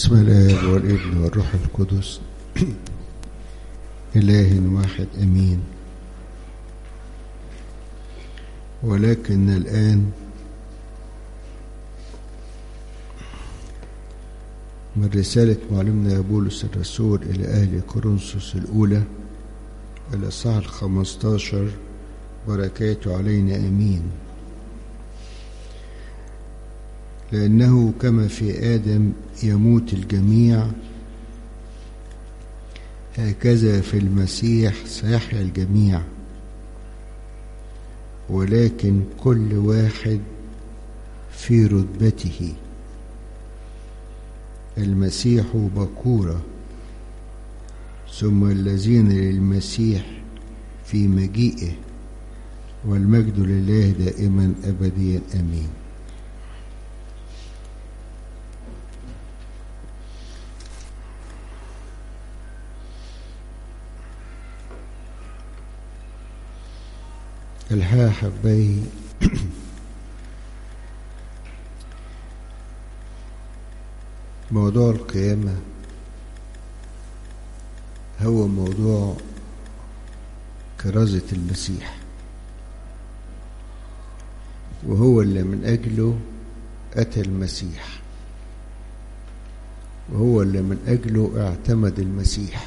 بسم الله والابن والروح القدس إله واحد أمين ولكن الآن من رسالة معلمنا بولس الرسول إلى أهل كورنثوس الأولى الإصحاح الخمستاشر بركاته علينا أمين لأنه كما في آدم يموت الجميع هكذا في المسيح سيحيا الجميع ولكن كل واحد في رتبته المسيح بكورة ثم الذين للمسيح في مجيئه والمجد لله دائما أبديا أمين الحقيقة حباي موضوع القيامة هو موضوع كرازة المسيح وهو اللي من أجله أتى المسيح وهو اللي من أجله اعتمد المسيح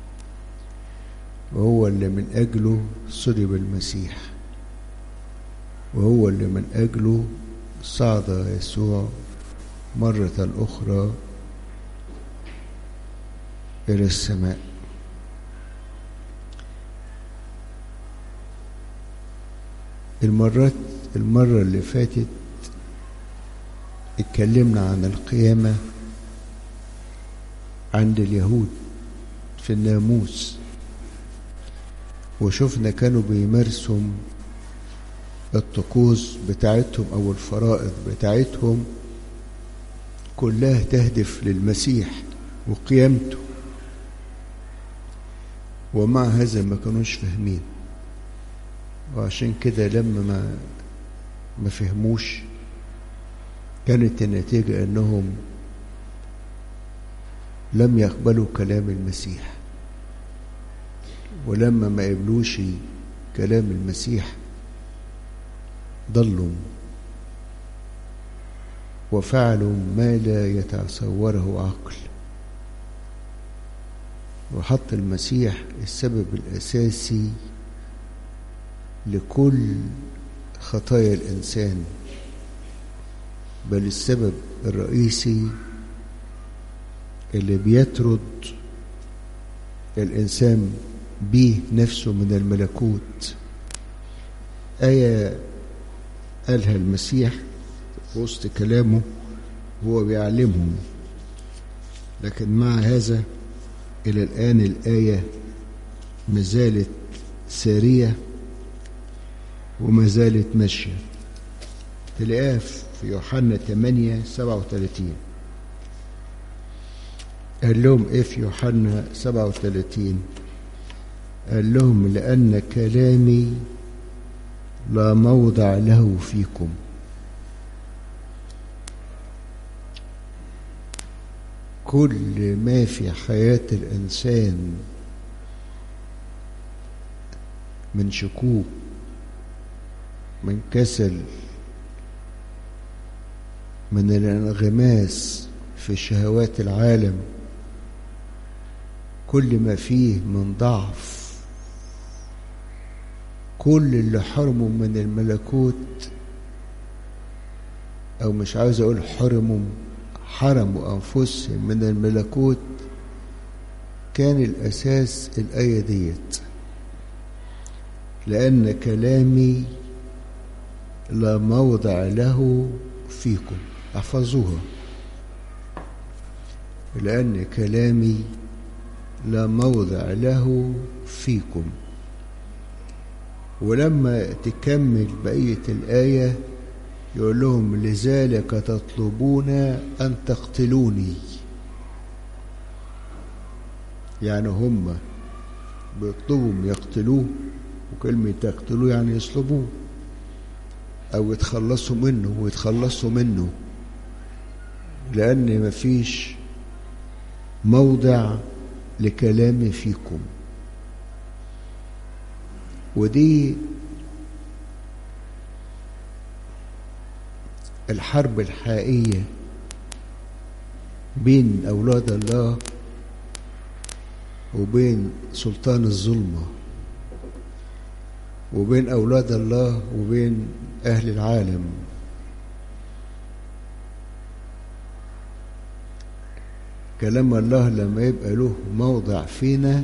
وهو اللي من أجله صلب المسيح وهو اللي من أجله صعد يسوع مرة أخرى إلى السماء المرات المرة اللي فاتت اتكلمنا عن القيامة عند اليهود في الناموس وشفنا كانوا بيمارسوا الطقوس بتاعتهم او الفرائض بتاعتهم كلها تهدف للمسيح وقيامته ومع هذا ما كانوش فاهمين وعشان كده لما ما ما فهموش كانت النتيجة انهم لم يقبلوا كلام المسيح ولما ما قبلوش كلام المسيح ضلوا وفعلوا ما لا يتصوره عقل وحط المسيح السبب الأساسي لكل خطايا الإنسان بل السبب الرئيسي اللي بيطرد الإنسان به نفسه من الملكوت آية قالها المسيح في وسط كلامه هو بيعلمهم لكن مع هذا إلى الآن الآية ما زالت سارية وما زالت ماشية تلاقيها في يوحنا 8 37 قال لهم ايه في يوحنا 37 قال لهم لأن كلامي لا موضع له فيكم كل ما في حياة الإنسان من شكوك من كسل من الانغماس في شهوات العالم كل ما فيه من ضعف كل اللي حرموا من الملكوت او مش عاوز اقول حرموا حرموا انفسهم من الملكوت كان الاساس الايه ديت لان كلامي لا موضع له فيكم احفظوها لان كلامي لا موضع له فيكم ولما تكمل بقية الآية يقول لهم لذلك تطلبون أن تقتلوني يعني هم بيطلبوا يقتلوه وكلمة يقتلوه يعني يصلبوه أو يتخلصوا منه ويتخلصوا منه لأن مفيش موضع لكلامي فيكم ودي الحرب الحقيقية بين أولاد الله وبين سلطان الظلمة وبين أولاد الله وبين أهل العالم كلام الله لما يبقى له موضع فينا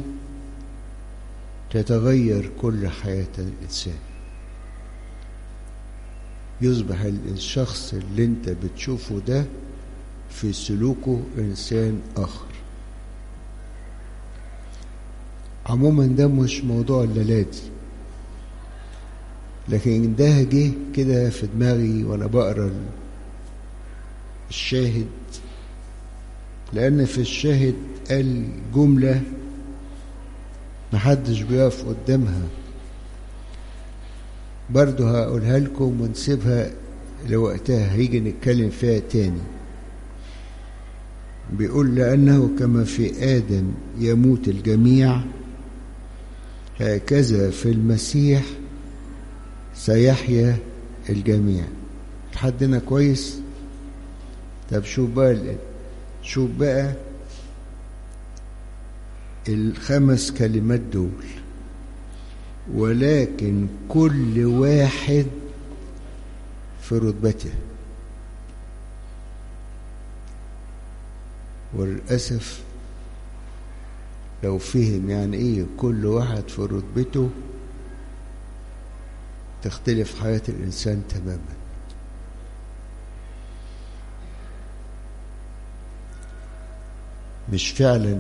تتغير كل حياة الإنسان يصبح الشخص اللي انت بتشوفه ده في سلوكه إنسان آخر عموما ده مش موضوع الليلادي لكن ده جه كده في دماغي وانا بقرا الشاهد لان في الشاهد قال جمله محدش بيقف قدامها برضه هقولها لكم ونسيبها لوقتها هيجي نتكلم فيها تاني بيقول لأنه كما في آدم يموت الجميع هكذا في المسيح سيحيا الجميع لحدنا كويس طب شوف بقى شوف بقى الخمس كلمات دول ولكن كل واحد في رتبته وللأسف لو فهم يعني ايه كل واحد في رتبته تختلف حياة الإنسان تماما مش فعلا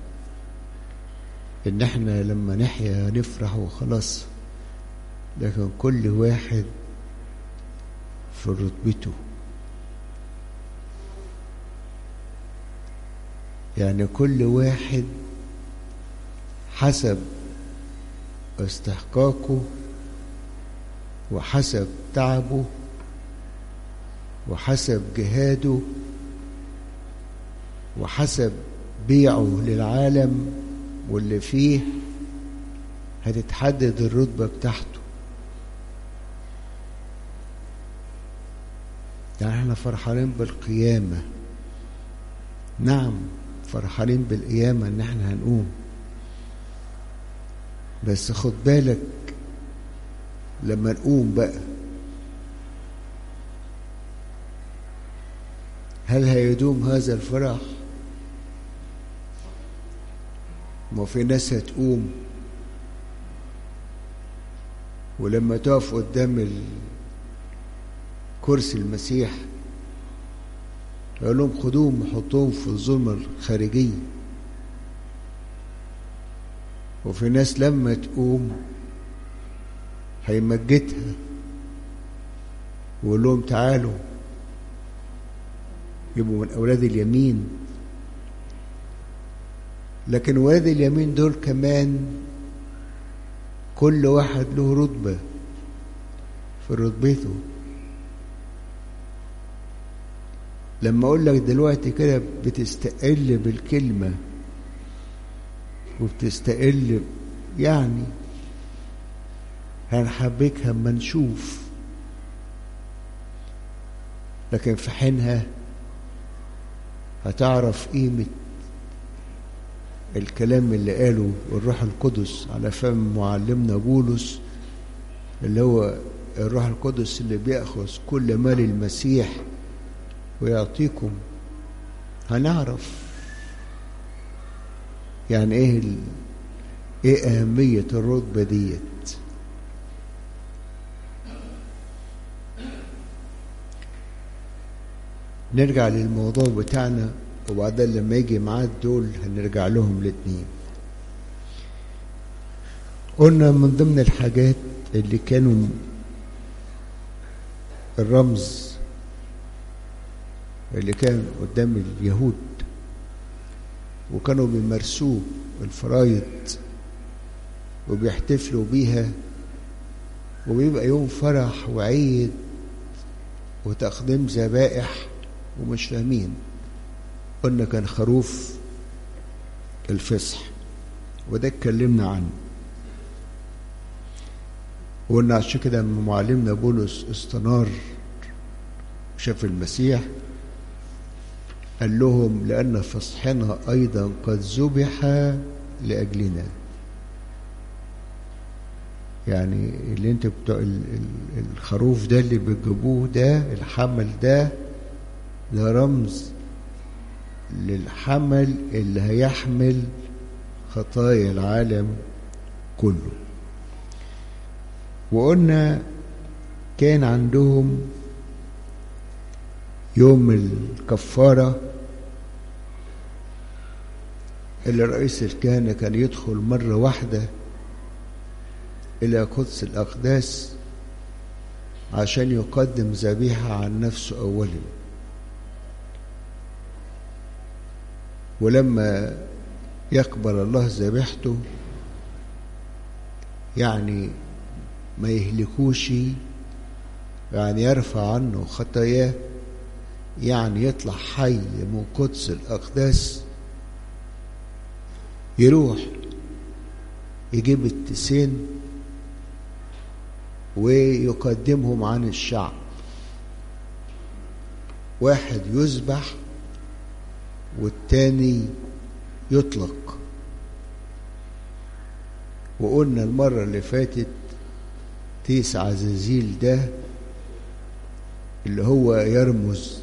ان احنا لما نحيا نفرح وخلاص لكن كل واحد في رتبته يعني كل واحد حسب استحقاقه وحسب تعبه وحسب جهاده وحسب بيعه للعالم واللي فيه هتتحدد الرتبة بتاعته يعني احنا فرحانين بالقيامة نعم فرحانين بالقيامة ان احنا هنقوم بس خد بالك لما نقوم بقى هل هيدوم هذا الفرح ما في ناس هتقوم ولما تقف قدام كرسي المسيح يقول لهم خدوهم وحطوهم في الظلمة الخارجية وفي ناس لما تقوم هيمجدها ويقول لهم تعالوا يبقوا من أولاد اليمين لكن ولاد اليمين دول كمان كل واحد له رتبة في رتبته لما اقول لك دلوقتي كده بتستقل بالكلمة وبتستقل يعني هنحبك اما نشوف لكن في حينها هتعرف قيمة الكلام اللي قاله الروح القدس على فم معلمنا بولس اللي هو الروح القدس اللي بيأخذ كل مال المسيح ويعطيكم هنعرف يعني ايه ال... ايه اهمية الرتبة ديت نرجع للموضوع بتاعنا وبعدين لما يجي ميعاد دول هنرجع لهم الاتنين قلنا من ضمن الحاجات اللي كانوا الرمز اللي كان قدام اليهود وكانوا بيمارسوه الفرايض وبيحتفلوا بيها وبيبقى يوم فرح وعيد وتقديم ذبائح ومش فاهمين قلنا كان خروف الفصح وده اتكلمنا عنه وقلنا عشان كده لما معلمنا بولس استنار شاف المسيح قال لهم لأن فصحنا أيضا قد ذبح لأجلنا يعني اللي انت بتوع الخروف ده اللي بتجيبوه ده الحمل ده ده رمز للحمل اللي هيحمل خطايا العالم كله وقلنا كان عندهم يوم الكفارة اللي رئيس الكهنة كان يدخل مرة واحدة إلى قدس الأقداس عشان يقدم ذبيحة عن نفسه أولا ولما يقبل الله ذبيحته يعني ما يهلكوش يعني يرفع عنه خطاياه يعني يطلع حي من قدس الأقداس يروح يجيب التسين ويقدمهم عن الشعب واحد يذبح والتاني يطلق وقلنا المرة اللي فاتت تيس عزازيل ده اللي هو يرمز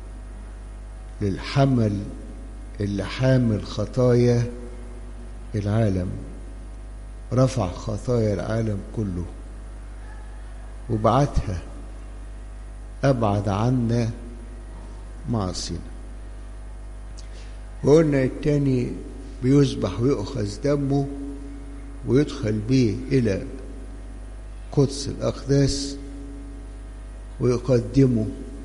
للحمل اللي حامل خطايا العالم رفع خطايا العالم كله وبعتها أبعد عنا معصينا وقلنا التاني بيذبح ويؤخذ دمه ويدخل به إلى قدس الأقداس ويقدمه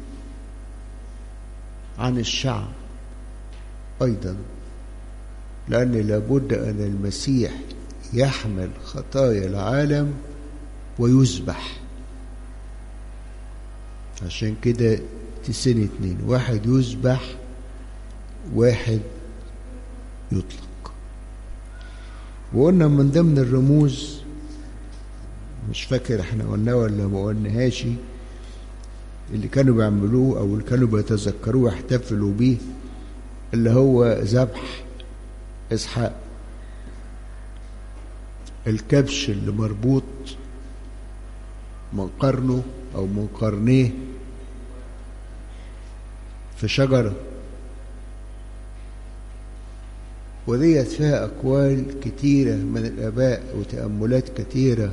عن الشعب أيضا لأن لابد أن المسيح يحمل خطايا العالم ويذبح عشان كده تسين اتنين واحد يذبح واحد يطلق وقلنا من ضمن الرموز مش فاكر احنا قلناه ولا ما قلناهاش اللي كانوا بيعملوه او اللي كانوا بيتذكروه ويحتفلوا بيه اللي هو ذبح اسحاق الكبش اللي مربوط من قرنه او من قرنيه في شجره وديت فيها أقوال كتيرة من الآباء وتأملات كتيرة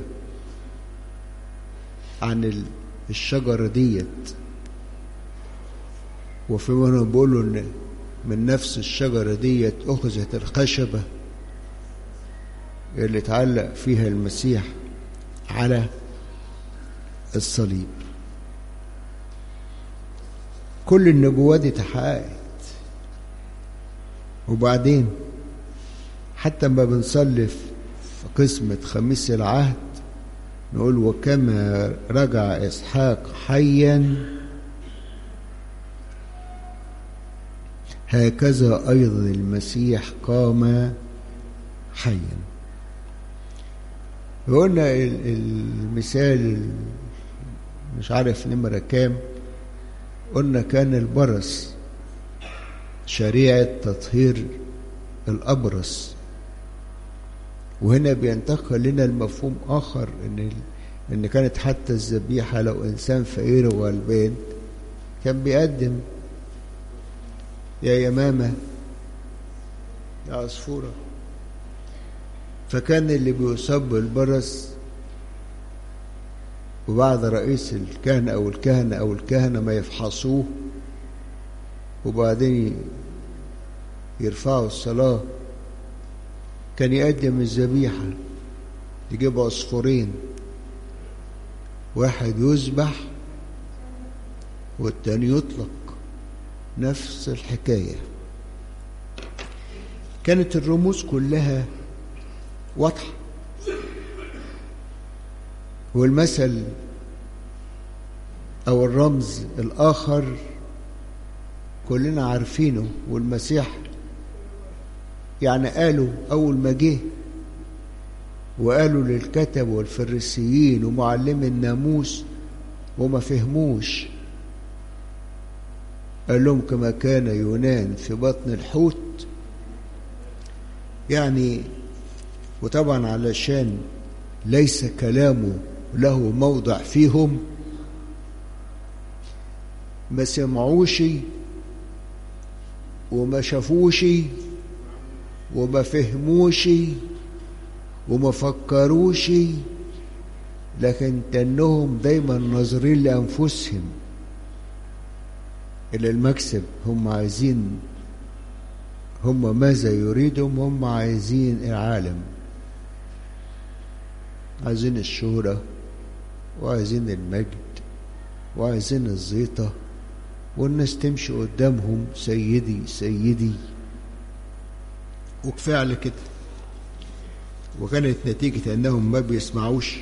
عن الشجرة ديت وفي منهم بيقولوا إن من نفس الشجرة ديت أخذت الخشبة اللي اتعلق فيها المسيح على الصليب كل النبوات دي اتحققت وبعدين حتى ما بنصلي في قسمة خميس العهد نقول وكما رجع إسحاق حيا هكذا أيضا المسيح قام حيا قلنا المثال مش عارف نمرة كام قلنا كان البرص شريعة تطهير الأبرص وهنا بينتقل لنا المفهوم آخر إن إن كانت حتى الذبيحة لو إنسان فقير وغلبان كان بيقدم يا يمامة يا عصفورة فكان اللي بيصاب بالبرص وبعد رئيس الكهنة أو الكهنة أو الكهنة ما يفحصوه وبعدين يرفعوا الصلاة كان يقدم الذبيحة يجيب عصفورين واحد يذبح والتاني يطلق نفس الحكاية كانت الرموز كلها واضحة والمثل أو الرمز الآخر كلنا عارفينه والمسيح يعني قالوا أول ما جه وقالوا للكتب والفريسيين ومعلم الناموس وما فهموش قال لهم كما كان يونان في بطن الحوت يعني وطبعا علشان ليس كلامه له موضع فيهم ما سمعوش وما شافوش وما فهموش وما فكروش لكن تنهم دايما ناظرين لأنفسهم إلى المكسب هم عايزين هم ماذا يريدهم هم عايزين العالم عايزين الشهرة وعايزين المجد وعايزين الزيطة والناس تمشي قدامهم سيدي سيدي وكفاية على كده وكانت نتيجة أنهم ما بيسمعوش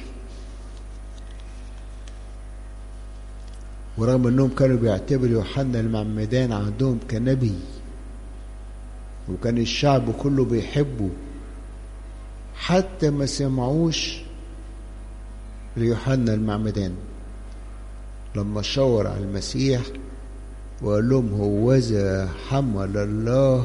ورغم أنهم كانوا بيعتبروا يوحنا المعمدان عندهم كنبي وكان الشعب كله بيحبه حتى ما سمعوش ليوحنا المعمدان لما شاور على المسيح وقال لهم هوذا حمل الله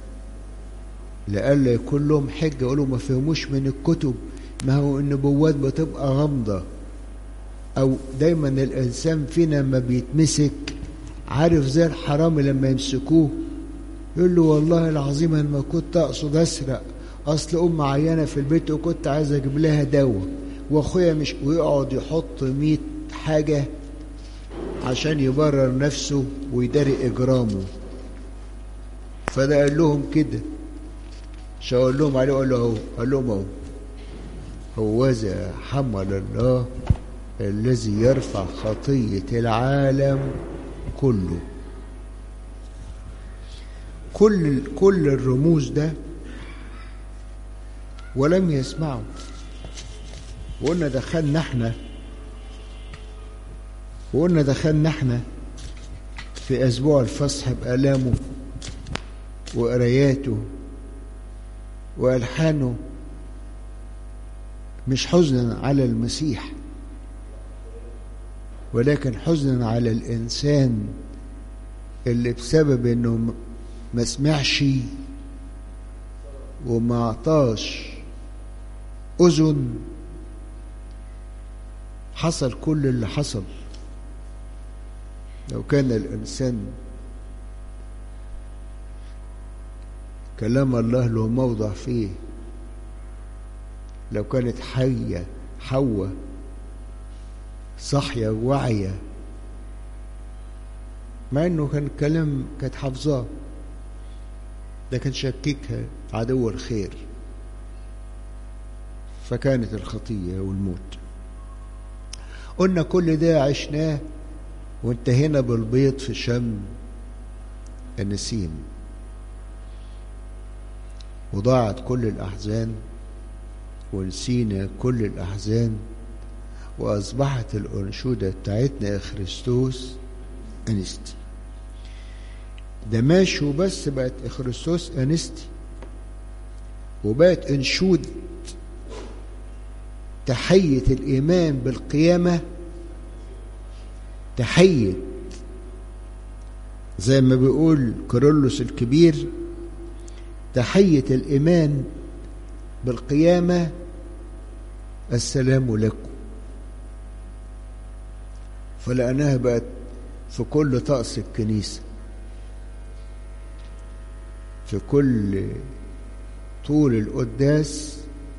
لألا يكون لهم حجة يقولوا ما فهموش من الكتب ما هو النبوات بتبقى غامضة أو دايما الإنسان فينا ما بيتمسك عارف زي الحرامي لما يمسكوه يقول له والله العظيم أنا ما كنت أقصد أسرق أصل أم عيانة في البيت وكنت عايز أجيب لها دواء وأخويا مش ويقعد يحط مية حاجة عشان يبرر نفسه ويداري إجرامه فده قال لهم كده مش هقول لهم عليه قال له اهو قال لهم اهو هوذا حمل الله الذي يرفع خطية العالم كله كل كل الرموز ده ولم يسمعوا وقلنا دخلنا احنا وقلنا دخلنا احنا في اسبوع الفصح بآلامه وقراياته والحانه مش حزنا على المسيح ولكن حزنا على الانسان اللي بسبب انه ما سمعش وما اعطاش اذن حصل كل اللي حصل لو كان الانسان كلام الله له موضع فيه لو كانت حية حواء صحية واعية مع انه كان كلام كانت حافظاه لكن شككها عدو الخير فكانت الخطية والموت قلنا كل ده عشناه وانتهينا بالبيض في شم النسيم وضاعت كل الأحزان ونسينا كل الأحزان وأصبحت الأنشودة بتاعتنا يا خريستوس أنستي ده ماشي وبس بقت خريستوس أنستي وبقت أنشود تحية الإيمان بالقيامة تحية زي ما بيقول كيرلس الكبير تحية الإيمان بالقيامة السلام لكم فلأنها بقت في كل طقس الكنيسة في كل طول القداس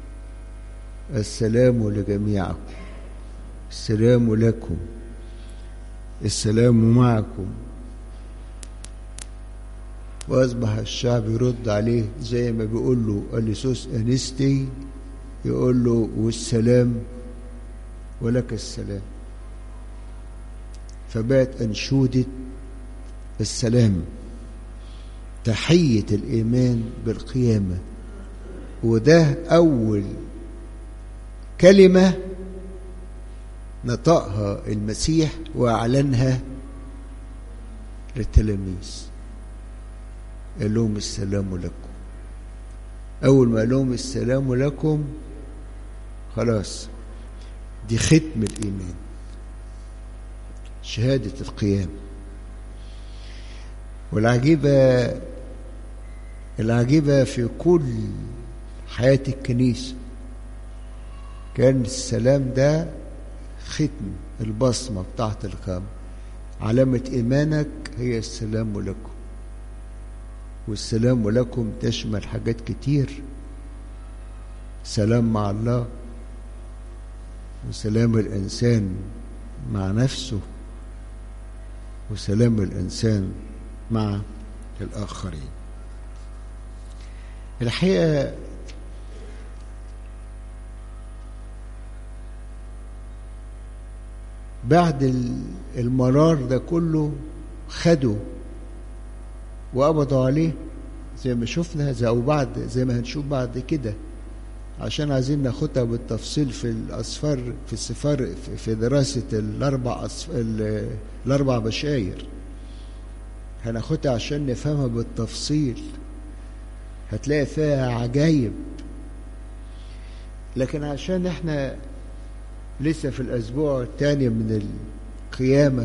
السلام لجميعكم السلام لكم السلام معكم وأصبح الشعب يرد عليه زي ما بيقول له أليسوس أنستي يقول له والسلام ولك السلام فبقت أنشودة السلام تحية الإيمان بالقيامة وده أول كلمة نطقها المسيح وأعلنها للتلاميذ قال لهم السلام لكم أول ما لهم السلام لكم خلاص دي ختم الإيمان شهادة القيام والعجيبة العجيبة في كل حياة الكنيسة كان السلام ده ختم البصمة بتاعت القيامة علامة إيمانك هي السلام لكم والسلام لكم تشمل حاجات كتير سلام مع الله وسلام الإنسان مع نفسه وسلام الإنسان مع الآخرين الحقيقة بعد المرار ده كله خدوا وقبضوا عليه زي ما شفنا زي او بعد زي ما هنشوف بعد كده عشان عايزين ناخدها بالتفصيل في الاسفار في السفار في دراسه الاربع الاربع بشاير هناخدها عشان نفهمها بالتفصيل هتلاقي فيها عجايب لكن عشان احنا لسه في الاسبوع الثاني من القيامه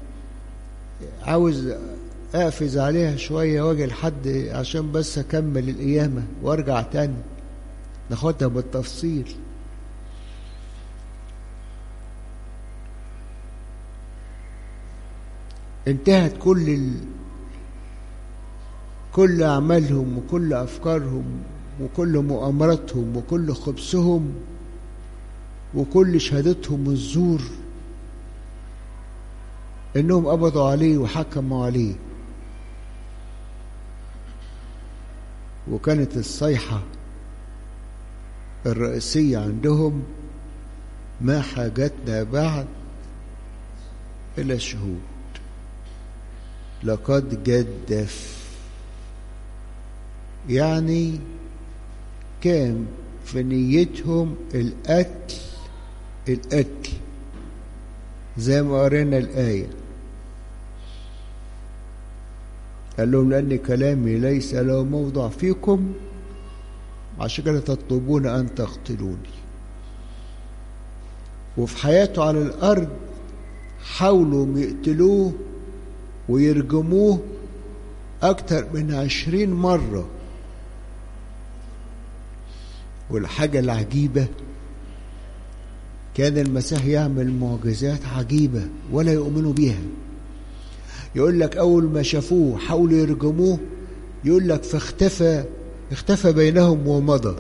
عاوز اقفز عليها شويه واجي لحد عشان بس اكمل القيامه وارجع تاني ناخدها بالتفصيل انتهت كل ال... كل اعمالهم وكل افكارهم وكل مؤامراتهم وكل خبثهم وكل شهادتهم الزور انهم قبضوا عليه وحكموا عليه وكانت الصيحة الرئيسية عندهم ما حاجتنا بعد إلى شهود لقد جدف يعني كان في نيتهم القتل القتل زي ما قرينا الآية قال لهم لأن كلامي ليس له موضع فيكم عشان كده تطلبون أن تقتلوني وفي حياته على الأرض حاولوا يقتلوه ويرجموه أكتر من عشرين مرة والحاجة العجيبة كان المسيح يعمل معجزات عجيبة ولا يؤمنوا بيها يقول لك أول ما شافوه حاولوا يرجموه يقول لك فاختفى اختفى بينهم ومضى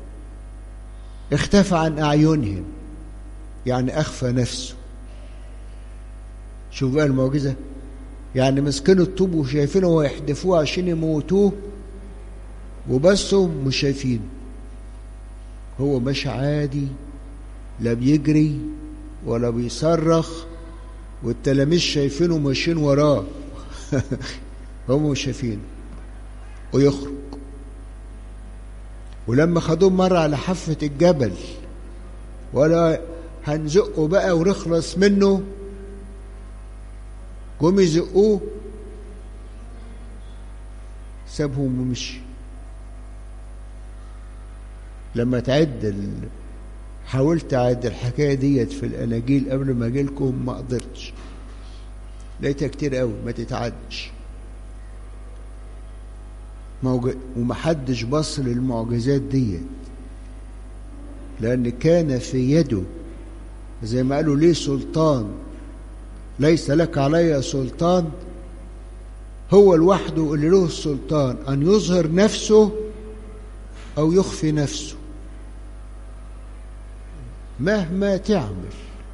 اختفى عن أعينهم يعني أخفى نفسه شوف بقى المعجزة يعني مسكين الطوب وشايفينه ويحدفوه عشان يموتوه وبسوا مش شايفينه هو مش عادي لا بيجري ولا بيصرخ والتلاميذ شايفينه ماشيين وراه هم مش شايفينه ويخرج ولما خدوه مرة على حافة الجبل ولا هنزقه بقى ونخلص منه جم يزقوه سابهم ومشي لما تعد ال... حاولت اعد الحكايه ديت في الاناجيل قبل ما اجي لكم ما قدرتش لقيتها كتير قوي ما تتعدش موج... ومحدش بص للمعجزات ديت لان كان في يده زي ما قالوا ليه سلطان ليس لك علي سلطان هو لوحده اللي له السلطان ان يظهر نفسه او يخفي نفسه مهما تعمل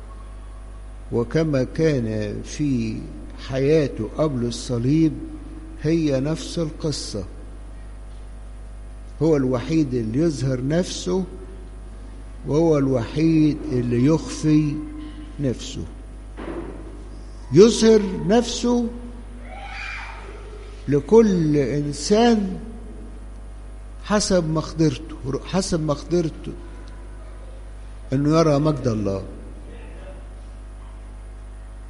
وكما كان في حياته قبل الصليب هي نفس القصة هو الوحيد اللي يظهر نفسه وهو الوحيد اللي يخفي نفسه يظهر نفسه لكل إنسان حسب مقدرته حسب مقدرته انه يرى مجد الله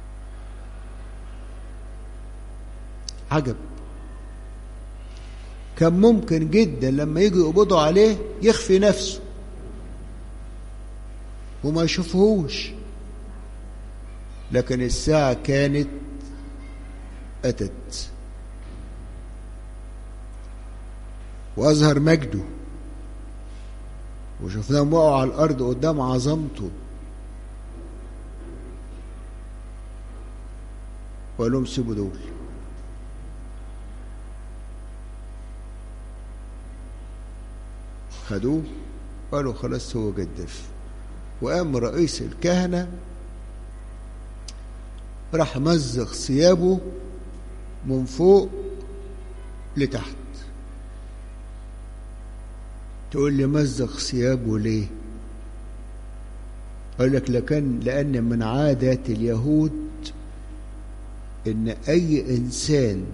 عجب كان ممكن جدا لما يجوا يقبضوا عليه يخفي نفسه وما يشوفهوش لكن الساعة كانت أتت وأظهر مجده وشفناهم وقعوا على الأرض قدام عظمته وقال لهم سيبوا دول خدوه قالوا خلاص هو جدف وقام رئيس الكهنة راح مزق ثيابه من فوق لتحت تقول لي مزق ثيابه ليه اقول لك لكن لان من عادات اليهود ان اي انسان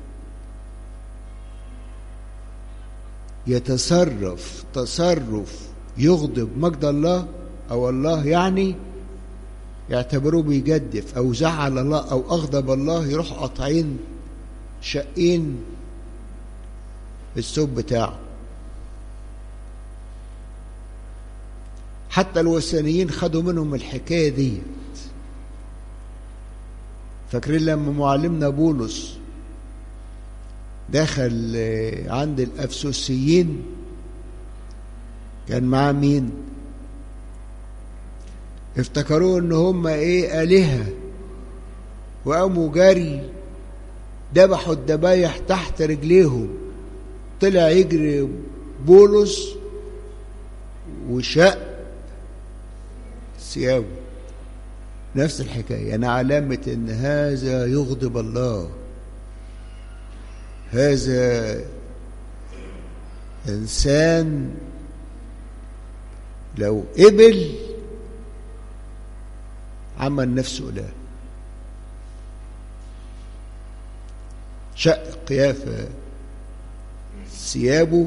يتصرف تصرف يغضب مجد الله او الله يعني يعتبروه بيجدف او زعل الله او اغضب الله يروح قاطعين شقين الثوب بتاعه حتى الوثنيين خدوا منهم الحكايه دي فاكرين لما معلمنا بولس دخل عند الافسوسيين كان معاه مين افتكروا ان هم ايه الهه وقاموا جري ذبحوا الذبايح تحت رجليهم طلع يجري بولس وشق ثيابه نفس الحكايه انا علامه ان هذا يغضب الله هذا انسان لو قبل عمل نفسه اله شق قيافه ثيابه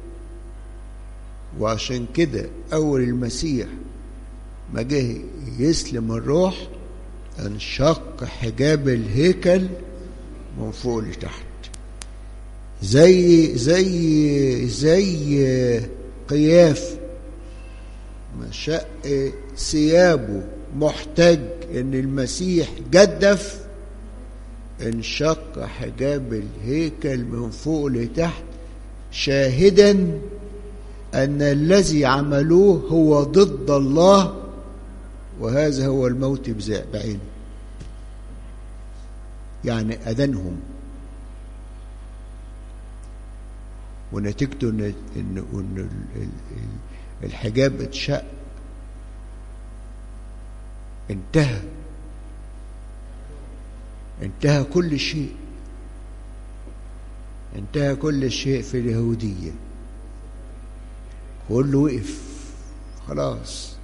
وعشان كده اول المسيح ما جه يسلم الروح انشق حجاب الهيكل من فوق لتحت زي زي زي قياف ما شق ثيابه محتاج ان المسيح جدف انشق حجاب الهيكل من فوق لتحت شاهدا ان الذي عملوه هو ضد الله وهذا هو الموت بعينه يعني أذنهم ونتيجته ان ان ان الحجاب اتشق انتهى انتهى كل شيء انتهى كل شيء في اليهودية كله وقف خلاص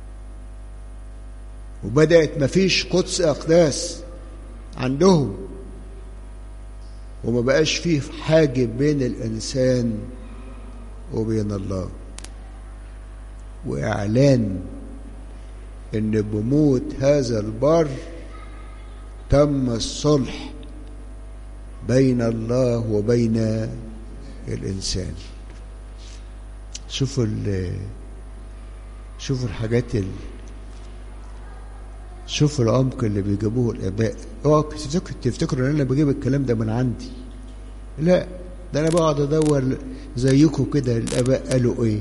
وبدأت مفيش قدس أقداس عندهم وما بقاش فيه حاجب بين الإنسان وبين الله وإعلان إن بموت هذا البر تم الصلح بين الله وبين الإنسان شوفوا شوفوا الحاجات ال شوفوا العمق اللي بيجيبوه الآباء اوعوا تفتكروا إن أنا بجيب الكلام ده من عندي لا ده أنا بقعد أدور زيكم كده الآباء قالوا إيه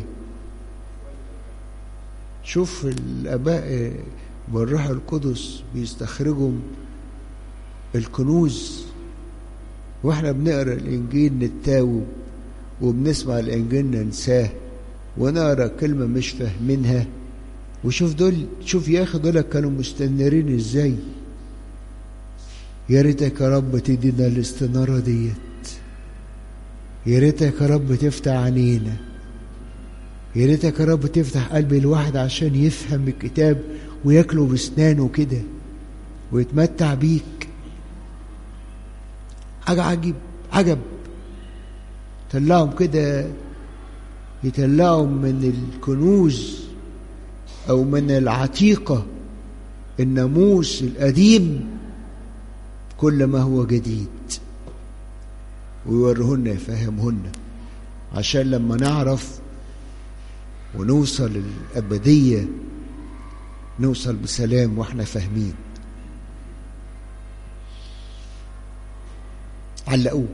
شوف الآباء بالروح القدس بيستخرجوا الكنوز واحنا بنقرا الانجيل نتاوب وبنسمع الانجيل ننساه ونقرا كلمه مش فاهمينها وشوف دول شوف يا اخي دول كانوا مستنيرين ازاي يا ريتك يا رب تدينا الاستناره ديت يا ريتك يا رب تفتح عينينا يا ريتك يا رب تفتح قلب الواحد عشان يفهم الكتاب وياكله بسنانه كده ويتمتع بيك حاجة عجيب عجب طلعهم كده يطلعهم من الكنوز أو من العتيقة الناموس القديم كل ما هو جديد ويوريهن يفهمهن عشان لما نعرف ونوصل الأبدية نوصل بسلام واحنا فاهمين علقوه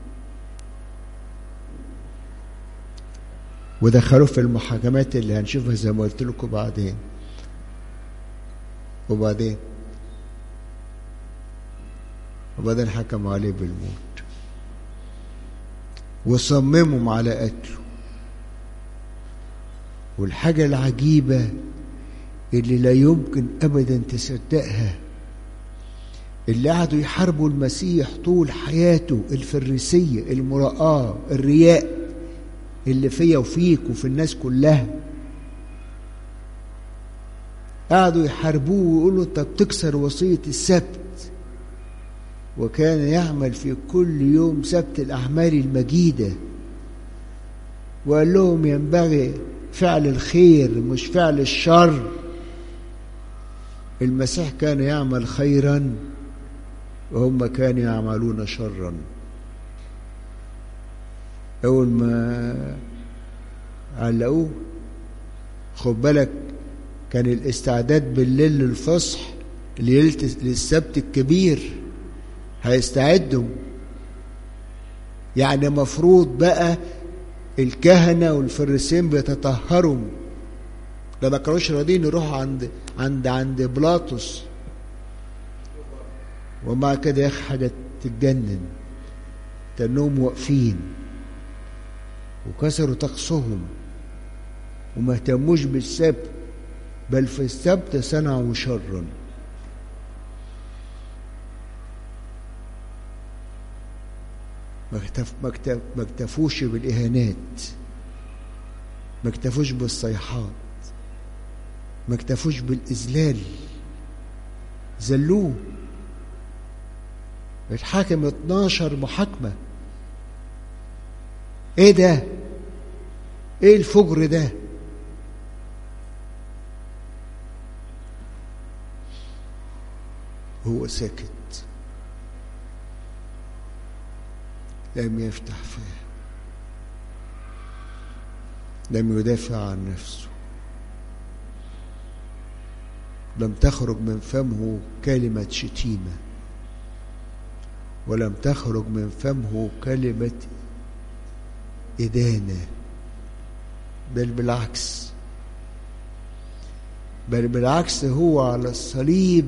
ودخلوه في المحاكمات اللي هنشوفها زي ما قلت لكم بعدين وبعدين وبعدين حكموا عليه بالموت وصمموا على قتله والحاجة العجيبة اللي لا يمكن أبدا تصدقها اللي قعدوا يحاربوا المسيح طول حياته الفريسية المراءة الرياء اللي فيا وفيك وفي الناس كلها قعدوا يحاربوه ويقولوا انت بتكسر وصية السبت وكان يعمل في كل يوم سبت الأعمال المجيدة وقال لهم ينبغي فعل الخير مش فعل الشر المسيح كان يعمل خيرا وهم كانوا يعملون شرا أول ما علقوه خد بالك كان الاستعداد بالليل للفصح للسبت الكبير هيستعدوا يعني مفروض بقى الكهنة والفريسين بيتطهروا ده ما كانوش راضيين يروحوا عند عند عند بلاطس ومع كده يا اخي حاجه تتجنن تنهم واقفين وكسروا طقسهم وما اهتموش بالسبت بل في السبت صنعوا شرا ما اكتفوش بالاهانات ما اكتفوش بالصيحات ما اكتفوش بالاذلال ذلوه اتحاكم 12 محاكمه ايه ده ايه الفجر ده هو ساكت لم يفتح فيه لم يدافع عن نفسه لم تخرج من فمه كلمة شتيمة ولم تخرج من فمه كلمة إدانة بل بالعكس بل بالعكس هو على الصليب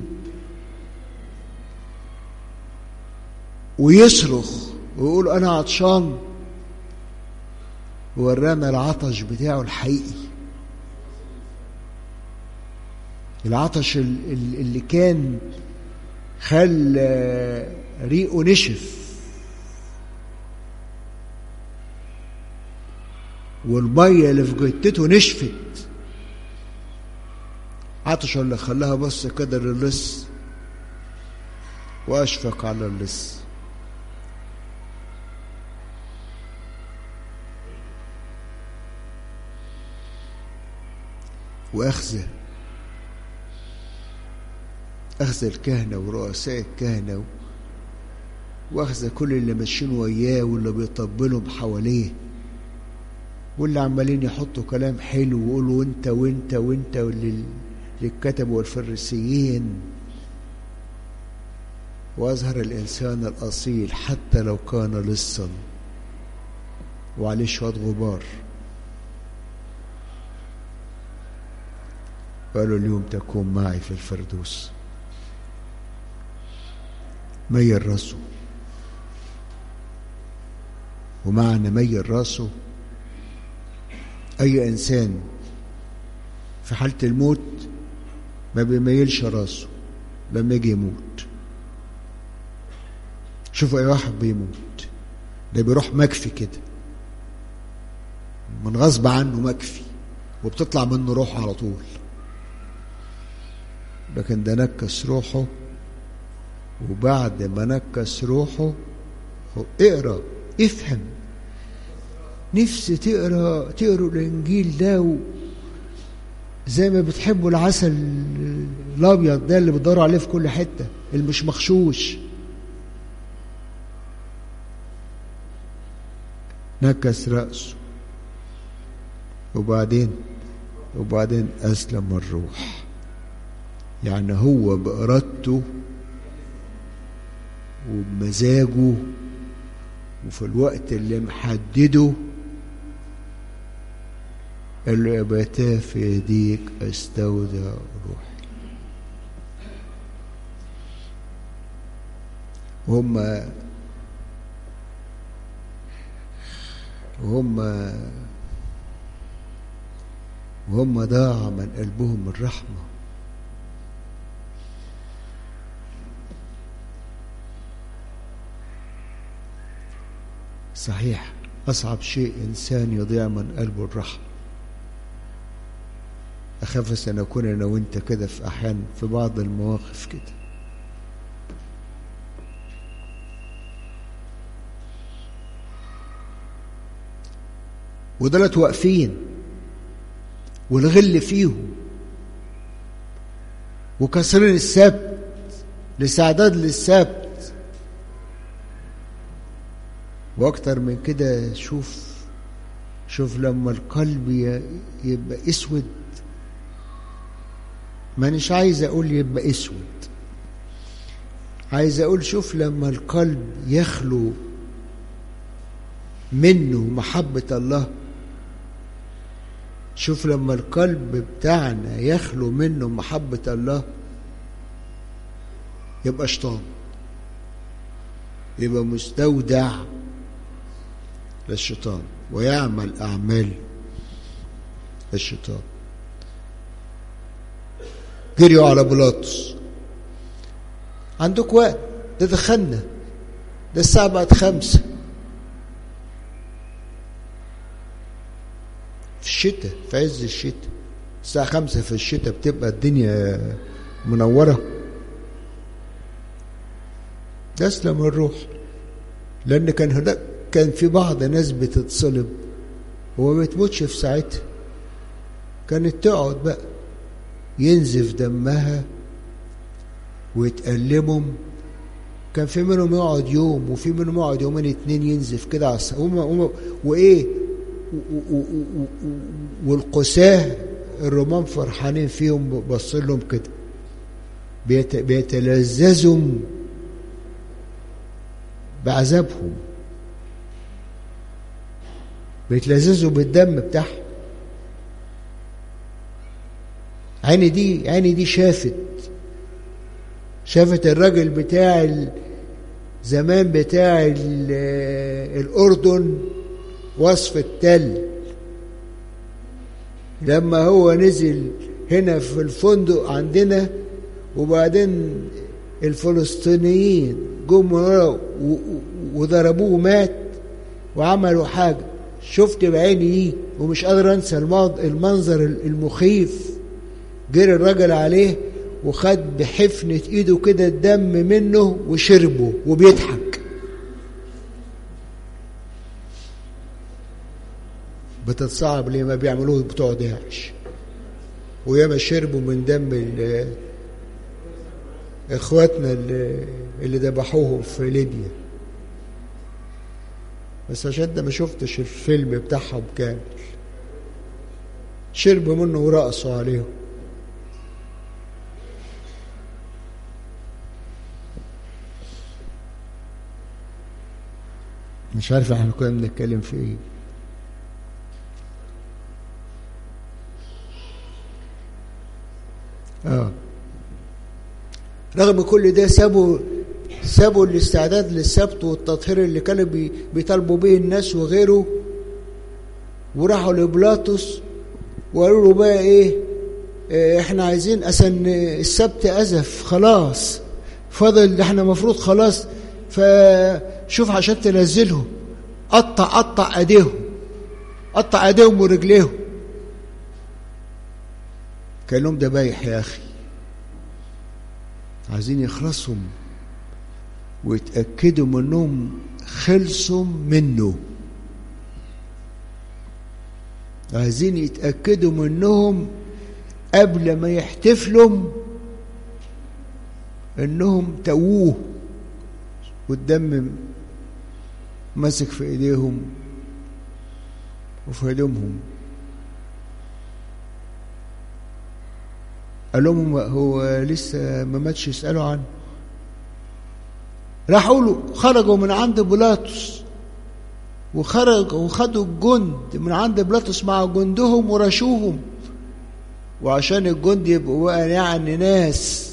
ويصرخ ويقول أنا عطشان ورانا العطش بتاعه الحقيقي العطش اللي كان خلى ريقه نشف والمية اللي في جتته نشفت عطشه اللي خلاها بص كده للص واشفق على اللص واخذه اخذ الكهنه ورؤساء الكهنه واخذ كل اللي ماشيين وياه واللي بيطبلهم حواليه واللي عمالين يحطوا كلام حلو ويقولوا انت وانت وانت للكتب والفريسيين واظهر الانسان الاصيل حتى لو كان لصا وعليه شويه غبار قالوا اليوم تكون معي في الفردوس ميل راسه ومعنى ميل راسه اي انسان في حاله الموت ما بيميلش راسه لما يجي يموت شوفوا اي واحد بيموت ده بيروح مكفي كده من غصب عنه مكفي وبتطلع منه روحه على طول لكن ده نكس روحه وبعد ما نكس روحه اقرا افهم نفسي تقرا تقروا الانجيل ده و زي ما بتحبوا العسل الابيض ده اللي بتدوروا عليه في كل حته اللي مش مغشوش نكس رأسه وبعدين وبعدين أسلم الروح يعني هو بإرادته وبمزاجه وفي الوقت اللي محدده قال له أبتاه في يديك أستودع روحي وهم وهم وهم ضاع من قلبهم الرحمة صحيح أصعب شيء إنسان يضيع من قلبه الرحمة أخاف أن أكون أنا وأنت كده في أحيان في بعض المواقف كده ودولت واقفين والغل فيهم وكسرين السبت الاستعداد للسبت واكتر من كده شوف شوف لما القلب يبقى اسود مانيش عايز اقول يبقى اسود عايز اقول شوف لما القلب يخلو منه محبة الله شوف لما القلب بتاعنا يخلو منه محبة الله يبقى شيطان يبقى مستودع للشيطان ويعمل أعمال الشيطان جريوا على بيلاطس عندك وقت ده دخلنا ده الساعة بقت خمسة في الشتاء في عز الشتاء الساعة خمسة في الشتاء بتبقى الدنيا منورة تسلم الروح لأن كان هناك كان في بعض ناس بتتصلب وما بتموتش في ساعتها كانت تقعد بقى ينزف دمها ويتألمهم كان في منهم يقعد يوم وفي منهم يقعد يومين اتنين ينزف كده على وايه والقساه الرومان فرحانين فيهم بص لهم كده بيت بيتلذذوا بعذابهم بيتلذذوا بالدم بتاعهم عيني دي عيني دي شافت شافت الراجل بتاع زمان بتاع الأردن وصف التل لما هو نزل هنا في الفندق عندنا وبعدين الفلسطينيين جم وضربوه ومات وعملوا حاجة شفت بعيني دي ومش قادر انسى المنظر المخيف جري الراجل عليه وخد بحفنة ايده كده الدم منه وشربه وبيضحك بتتصعب ليه ما بيعملوه بتوع داعش وياما شربوا من دم اخواتنا اللي, اللي ذبحوهم في ليبيا بس عشان ده ما شفتش الفيلم بتاعهم كامل شربوا منه ورقصوا عليهم مش عارف احنا كنا بنتكلم في ايه اه رغم كل ده سابوا سابوا الاستعداد للسبت والتطهير اللي كانوا بي بيطالبوا به الناس وغيره وراحوا لبلاطس وقالوا له بقى ايه, إيه احنا عايزين أسن السبت أزف خلاص فضل احنا مفروض خلاص فشوف عشان تنزلهم قطع قطع ايديهم قطع ايديهم ورجليهم كان لهم ده بايح يا اخي عايزين يخلصوا ويتاكدوا منهم خلصوا منه عايزين يتاكدوا منهم قبل ما يحتفلوا انهم تووه والدم ماسك في ايديهم وفي هدومهم قال لهم هو لسه ما ماتش يسألوا عنه راحوا له خرجوا من عند بيلاطس وخرجوا وخدوا الجند من عند بيلاطس مع جندهم ورشوهم وعشان الجند يبقوا بقى يعني ناس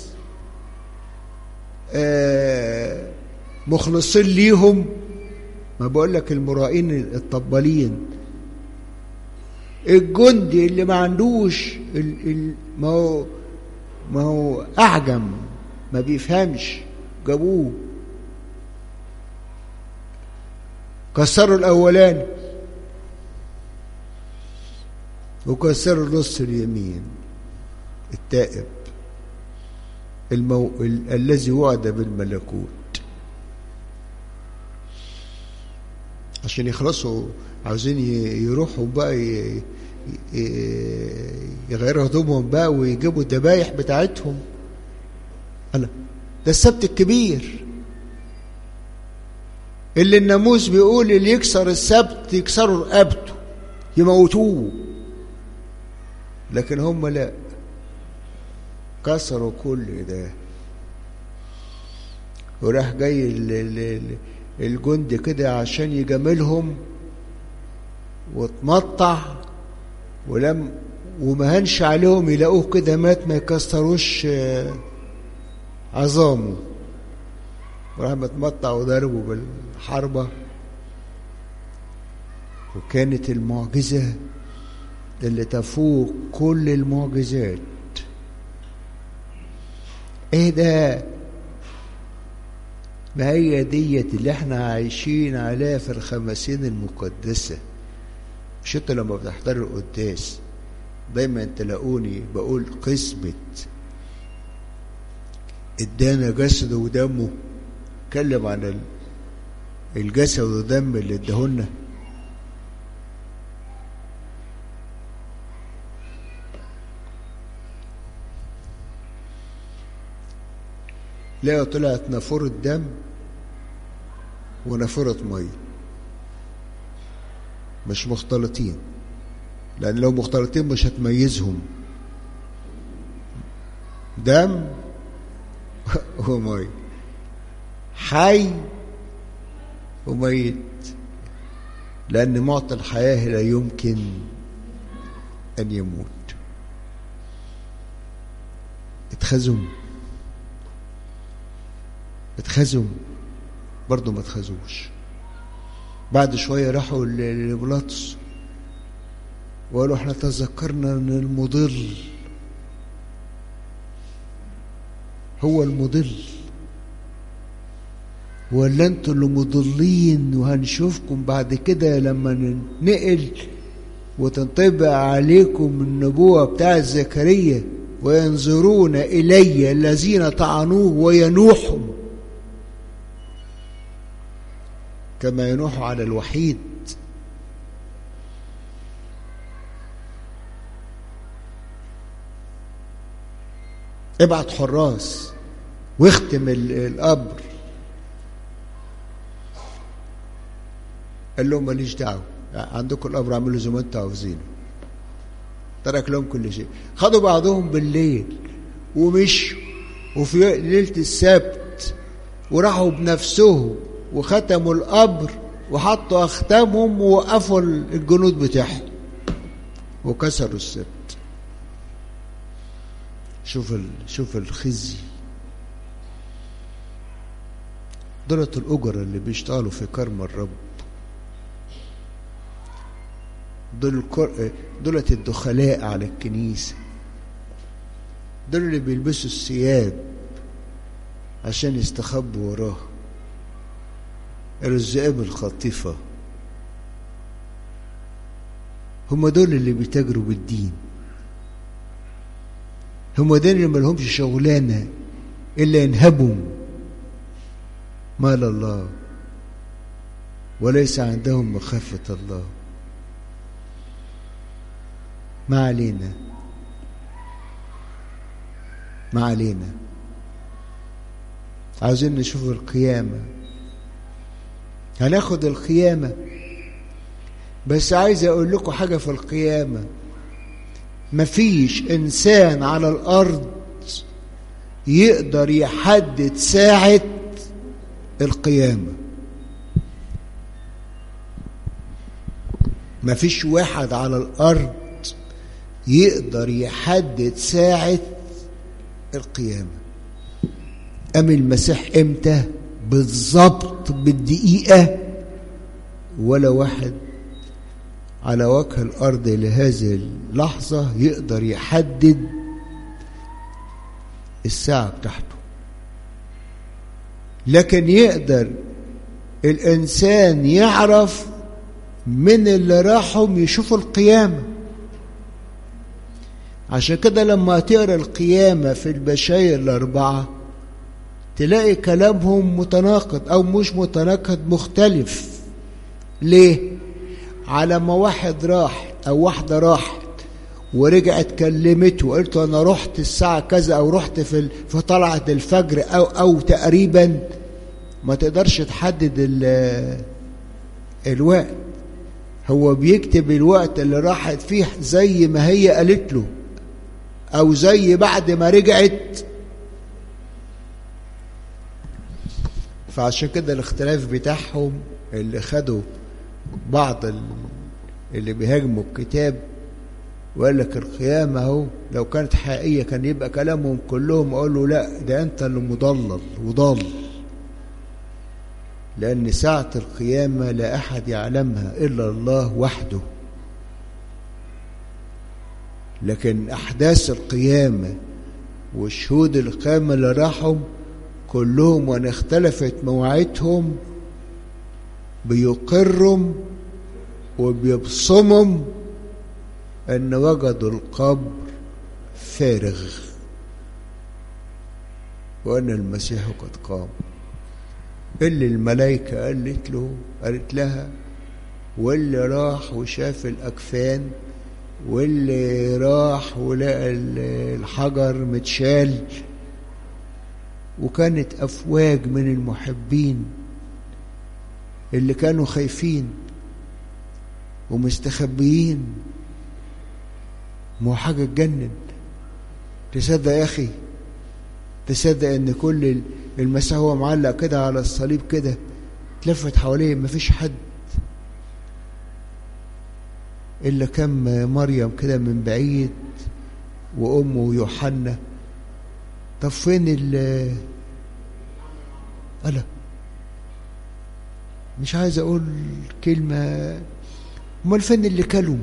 آه مخلصين ليهم ما بقول لك المرائين الطبالين الجندي اللي ما عندوش ال ال ما هو ما هو اعجم ما بيفهمش جابوه كسروا الاولاني وكسروا النص اليمين التائب المو... ال... الذي وعد بالملكوت عشان يخلصوا عاوزين يروحوا بقى ي... يغيروا هدومهم بقى ويجيبوا الذبايح بتاعتهم أنا ده السبت الكبير اللي الناموس بيقول اللي يكسر السبت يكسروا رقبته يموتوه لكن هم لا كسروا كل ده وراح جاي الجند كده عشان يجاملهم واتمطع ولم وما هنش عليهم يلاقوه كده مات ما يكسروش عظامه وراح متمطع وضربه بالحربة وكانت المعجزة اللي تفوق كل المعجزات ايه ده ما هي ديت اللي احنا عايشين عليها في الخمسين المقدسة مش انت لما بتحضر القداس دايما تلاقوني بقول قسمة ادانا جسده ودمه اتكلم عن الجسد والدم اللي اداهولنا لا طلعت نافورة دم ونافورة مية مش مختلطين لأن لو مختلطين مش هتميزهم دم ومية حي وميت لأن معطى الحياة لا يمكن أن يموت اتخزم اتخزم برضه ما اتخزوش بعد شوية راحوا لبلاطس وقالوا احنا تذكرنا ان المضل هو المضل ولا انتوا اللي مضلين وهنشوفكم بعد كده لما ننقل وتنطبق عليكم النبوة بتاعت زكريا وينظرون إلي الذين طعنوه وينوحوا كما ينوح على الوحيد ابعت حراس واختم القبر قال لهم ماليش دعوه عندكم القبر اعملوا زي ما انتوا عاوزينه ترك لهم كل شيء خدوا بعضهم بالليل ومشوا وفي ليله السبت وراحوا بنفسهم وختموا القبر وحطوا اختامهم ووقفوا الجنود بتاعهم وكسروا السبت شوف ال... شوف الخزي دولت الأجر اللي بيشتغلوا في كرم الرب دول الكر... دولت الدخلاء على الكنيسة دول اللي بيلبسوا الثياب عشان يستخبوا وراه الذئاب الخاطفة هم دول اللي بيتاجروا بالدين هم دول اللي ملهمش شغلانة إلا ينهبوا مال الله وليس عندهم مخافة الله ما علينا ما علينا عاوزين نشوف القيامة هناخد القيامة بس عايز اقول لكم حاجة في القيامة مفيش انسان على الارض يقدر يحدد ساعة القيامة مفيش واحد على الارض يقدر يحدد ساعة القيامة أم المسيح إمتى بالظبط بالدقيقة ولا واحد على وجه الأرض لهذه اللحظة يقدر يحدد الساعة بتاعته لكن يقدر الإنسان يعرف من اللي راحهم يشوفوا القيامة عشان كده لما تقرا القيامة في البشاير الأربعة تلاقي كلامهم متناقض أو مش متناقض مختلف ليه؟ على ما واحد راح أو واحدة راحت ورجعت كلمته وقلت أنا رحت الساعة كذا أو رحت في في طلعة الفجر أو أو تقريبا ما تقدرش تحدد الوقت هو بيكتب الوقت اللي راحت فيه زي ما هي قالت له او زي بعد ما رجعت فعشان كده الاختلاف بتاعهم اللي خدوا بعض اللي بيهاجموا الكتاب وقال لك القيامة اهو لو كانت حقيقية كان يبقى كلامهم كلهم اقول له لا ده انت اللي مضلل وضال لأن ساعة القيامة لا أحد يعلمها إلا الله وحده لكن أحداث القيامة وشهود القيامة اللي راحوا كلهم وان اختلفت مواعيدهم بيقروا وبيبصموا ان وجدوا القبر فارغ وان المسيح قد قام اللي الملائكة قالت له قالت لها واللي راح وشاف الأكفان واللي راح ولقى الحجر متشال وكانت أفواج من المحبين اللي كانوا خايفين ومستخبيين ما حاجة تجنن تصدق يا أخي تصدق ان كل المسيح هو معلق كده على الصليب كده تلفت حواليه مفيش حد الا كم مريم كده من بعيد وامه يوحنا طب فين ال ألا مش عايز اقول كلمة امال فين اللي كلوا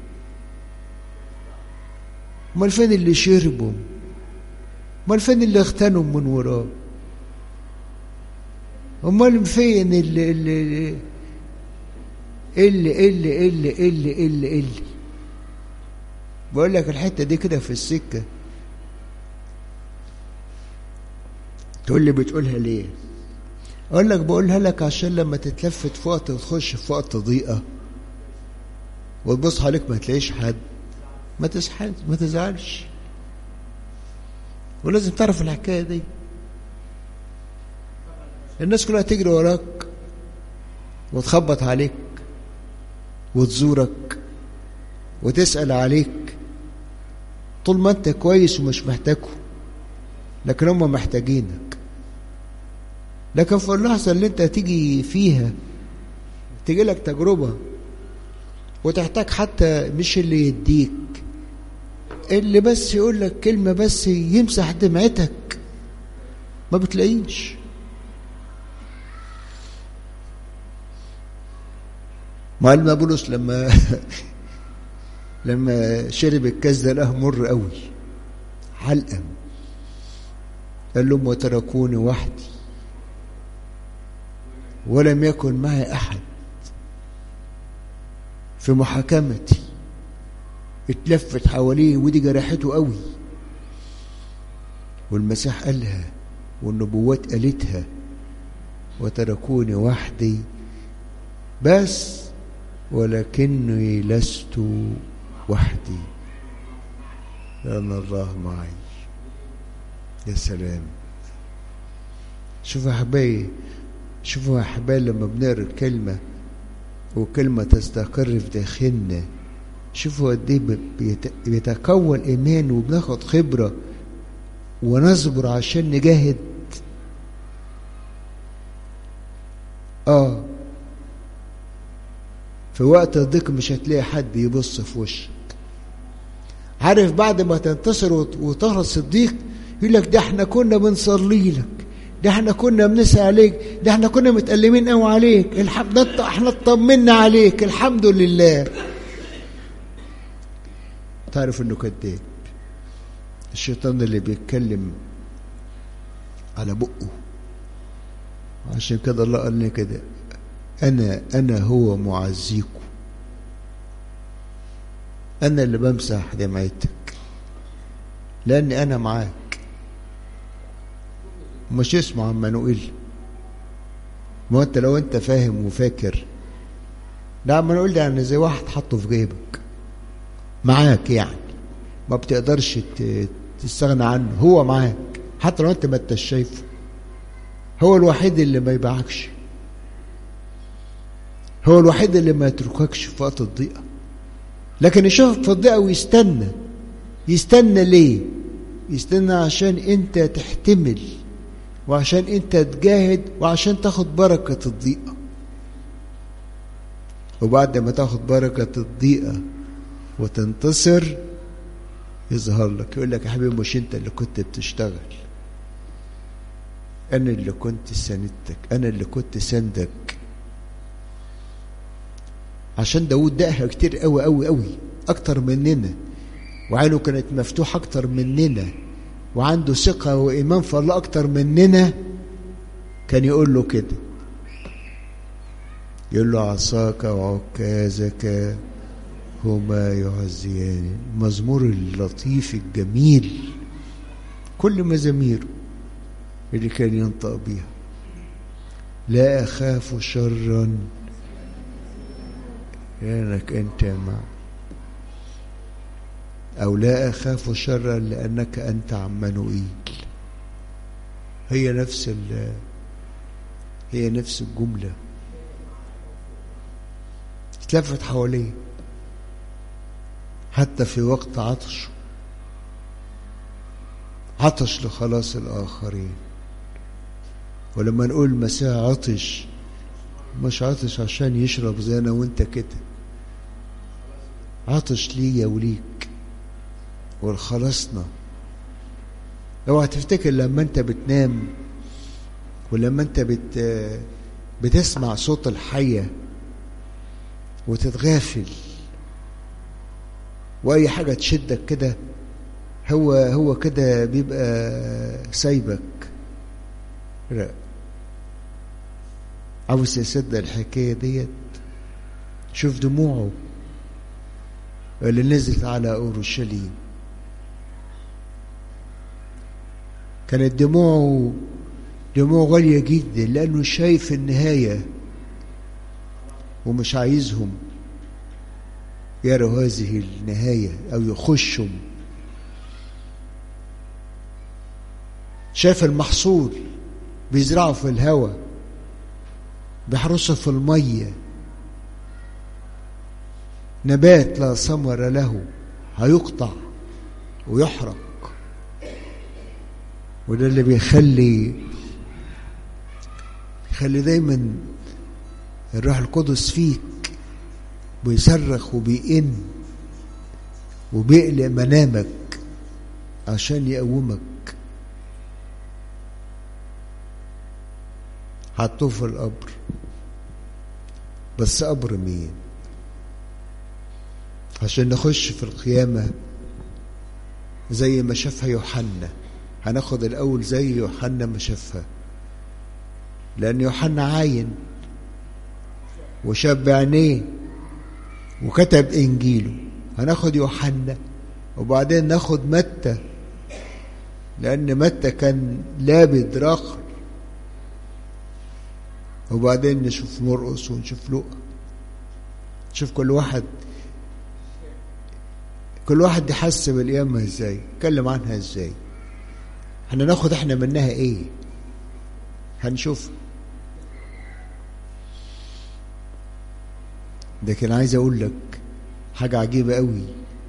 امال فين اللي شربوا امال فين اللي اغتنوا من وراه امال فين اللي اللي اللي اللي اللي اللي اللي اللي بقول لك الحته دي كده في السكه تقول لي بتقولها ليه اقول لك بقولها لك عشان لما تتلفت في وقت تخش في وقت ضيقه وتبص حواليك ما تلاقيش حد ما تزعلش ما تزعلش ولازم تعرف الحكايه دي الناس كلها تجري وراك وتخبط عليك وتزورك وتسأل عليك طول ما انت كويس ومش محتاجهم لكن هم محتاجينك لكن في اللحظة اللي انت تيجي فيها تيجي لك تجربة وتحتاج حتى مش اللي يديك اللي بس يقول لك كلمة بس يمسح دمعتك ما بتلاقيش معلم بولس لما لما شرب الكاس ده لقاه مر قوي حلقا قال لهم وتركوني وحدي ولم يكن معي احد في محاكمتي اتلفت حواليه ودي جرحته قوي والمسيح قالها والنبوات قالتها وتركوني وحدي بس ولكني لست وحدي لأن الله معي يا سلام شوفوا يا حبايبي شوفوا يا حبايبي لما بنقرا الكلمة وكلمة تستقر في داخلنا شوفوا قد ايه بيت- بيتكون ايمان وبناخد خبرة ونصبر عشان نجاهد اه في وقت الضيق مش هتلاقي حد يبص في وشك عارف بعد ما تنتصر وت- وتخلص الضيق يقول لك ده احنا كنا بنصلي لك ده احنا كنا بنسعى عليك ده احنا كنا متألمين قوي عليك الحمد ده احنا اطمنا عليك الحمد لله تعرف انه كذاب الشيطان اللي بيتكلم على بقه عشان كده الله قال لي كده انا انا هو معزيكم انا اللي بمسح دمعتك لاني انا معاك مش اسمه عمانوئيل ما هو انت لو انت فاهم وفاكر ده عمانوئيل ده يعني زي واحد حطه في جيبك معاك يعني ما بتقدرش ت- تستغنى عنه هو معاك حتى لو انت ما انتش شايفه هو الوحيد اللي ما يبيعكش هو الوحيد اللي ما يترككش في وقت الضيقه لكن يشوفك في الضيقه ويستنى يستنى ليه يستنى عشان انت تحتمل وعشان انت تجاهد وعشان تاخد بركه الضيقه وبعد ما تاخد بركه الضيقه وتنتصر يظهر لك يقول لك يا حبيبي مش انت اللي كنت بتشتغل انا اللي كنت ساندتك انا اللي كنت سندك عشان داود دقها كتير قوي قوي قوي اكتر مننا وعينه كانت مفتوحه اكتر مننا وعنده ثقه وايمان في الله اكتر مننا كان يقول له كده يقول له عصاك وعكازك هما يعزيان المزمور اللطيف الجميل كل مزاميره اللي كان ينطق بيها لا أخاف شرا لأنك أنت مع أو لا أخاف شرا لأنك أنت عمانوئيل هي نفس ال هي نفس الجملة اتلفت حواليه حتى في وقت عطشه عطش لخلاص الآخرين ولما نقول مسيح عطش مش عطش عشان يشرب زي انا وانت كده عطش ليا وليك ولخلصنا اوعى تفتكر لما انت بتنام ولما انت بت بتسمع صوت الحية وتتغافل واي حاجة تشدك كده هو هو كده بيبقى سايبك لا عاوز يصدق الحكاية ديت شوف دموعه اللي نزلت على أورشليم كانت دموعه دموع غالية جدا لأنه شايف النهاية ومش عايزهم يروا هذه النهاية أو يخشوا شاف المحصول بيزرعوا في الهواء بيحرسوا في المية نبات لا ثمر له هيقطع ويحرق وده اللي بيخلي يخلي دايما الروح القدس فيك بيصرخ وبيئن وبيقلق منامك عشان يقومك حطوه في القبر بس قبر مين عشان نخش في القيامة زي ما شافها يوحنا هناخد الأول زي يوحنا ما شافها لأن يوحنا عاين وشاف بعينيه وكتب إنجيله هناخد يوحنا وبعدين ناخد متى لأن متى كان لابد راخر وبعدين نشوف مرقس ونشوف لوقا نشوف كل واحد كل واحد يحس بالقيامة ازاي يتكلم عنها ازاي احنا ناخد احنا منها ايه هنشوف لكن عايز اقول لك حاجة عجيبة قوي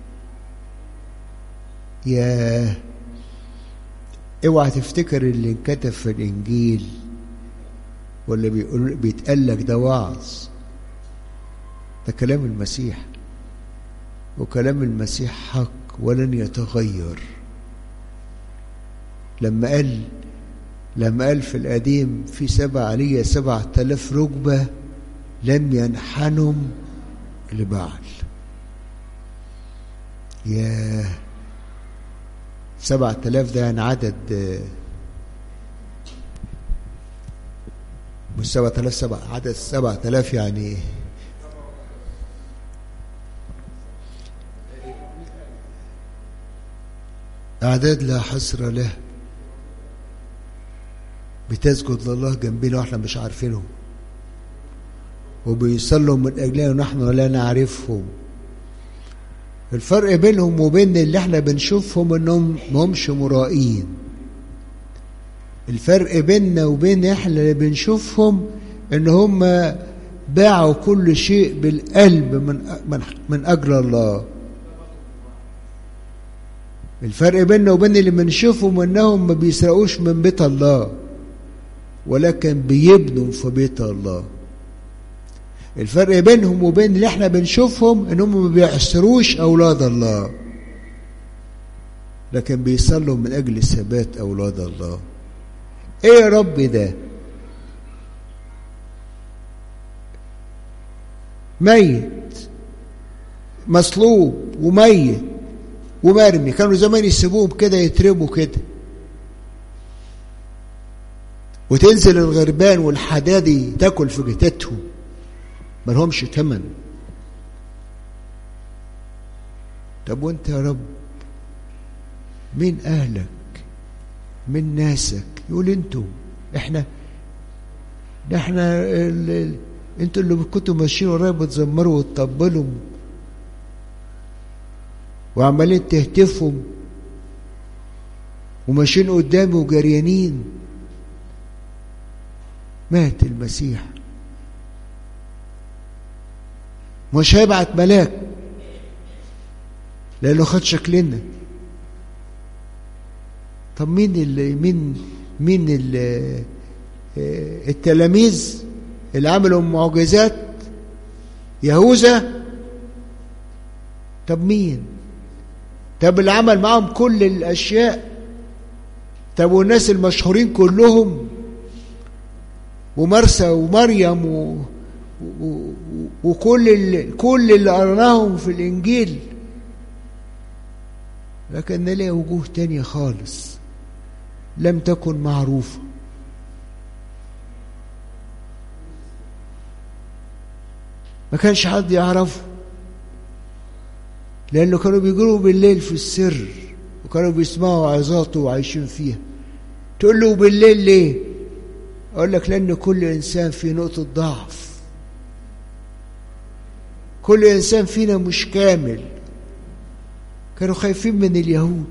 يا اوعى تفتكر اللي انكتب في الانجيل ولا بيقول بيتقال لك ده وعظ ده كلام المسيح وكلام المسيح حق ولن يتغير لما قال لما قال في القديم في سبع علية سبعة آلاف ركبة لم ينحنم لبعل يا سبعة آلاف ده يعني عدد مش سبعة آلاف سبعة عدد سبعة آلاف يعني أعداد لا حصر له بتسجد لله جنبنا واحنا مش عارفينهم وبيصلوا من أجلنا ونحن لا نعرفهم الفرق بينهم وبين اللي احنا بنشوفهم انهم مهمش مرائين الفرق بيننا وبين احنا اللي بنشوفهم ان هم باعوا كل شيء بالقلب من من من اجل الله الفرق بيننا وبين اللي بنشوفهم انهم ما بيسرقوش من بيت الله ولكن بيبنوا في بيت الله الفرق بينهم وبين اللي احنا بنشوفهم انهم ما بيعسروش اولاد الله لكن بيصلوا من اجل ثبات اولاد الله ايه يا رب ده ميت مصلوب وميت ومرمي كانوا زمان يسيبوهم كده يترموا كده وتنزل الغربان والحدادي تاكل في جتتهم ملهمش تمن طب وانت يا رب مين اهلك من ناسك يقول انتوا احنا ده احنا ال... انتوا اللي كنتوا ماشيين ورايا بتزمروا وتطبلوا وعمالين تهتفوا وماشيين قدامي وجريانين مات المسيح مش هيبعت ملاك لانه خد شكلنا طب مين اللي مين مين اللي التلاميذ اللي عملوا معجزات يهوذا طب مين طب اللي عمل معاهم كل الاشياء طب والناس المشهورين كلهم ومرسى ومريم و... و... وكل اللي كل اللي قرناهم في الانجيل لكن نلاقي وجوه تانية خالص لم تكن معروفة ما كانش حد يعرفه لأنه كانوا بيجروا بالليل في السر وكانوا بيسمعوا عظاته وعايشين فيها تقول له بالليل ليه أقول لك لأن كل إنسان في نقطة ضعف كل إنسان فينا مش كامل كانوا خايفين من اليهود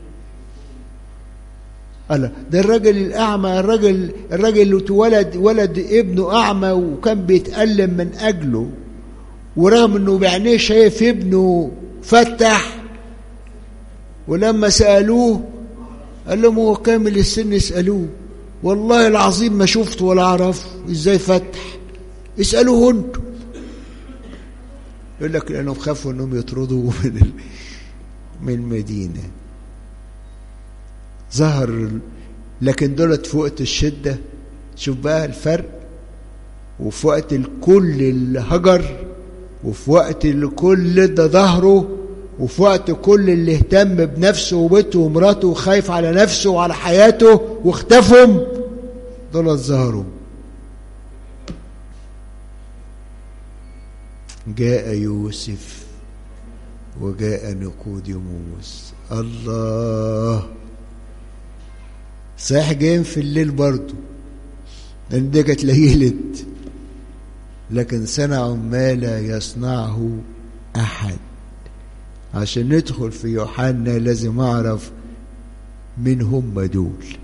الله ده الراجل الأعمى الراجل الراجل اللي اتولد ولد ابنه أعمى وكان بيتألم من أجله ورغم إنه بعينيه شايف ابنه فتح ولما سألوه قال لهم هو كامل السن يسألوه والله العظيم ما شفته ولا أعرفه إزاي فتح اسألوه أنتوا يقول لك لأنهم خافوا أنهم يطردوا من ال... من المدينة ظهر لكن دولت في وقت الشدة شوف بقى الفرق وفي وقت الكل اللي هجر وفي وقت اللي كل ادى ظهره وفي وقت كل اللي اهتم بنفسه وبيته ومراته وخايف على نفسه وعلى حياته واختفوا دول ظهروا جاء يوسف وجاء نقوديموس الله صحيح جايين في الليل برضه لان دي كانت ليلت لكن صنعوا ما لا يصنعه احد عشان ندخل في يوحنا لازم اعرف مين هم دول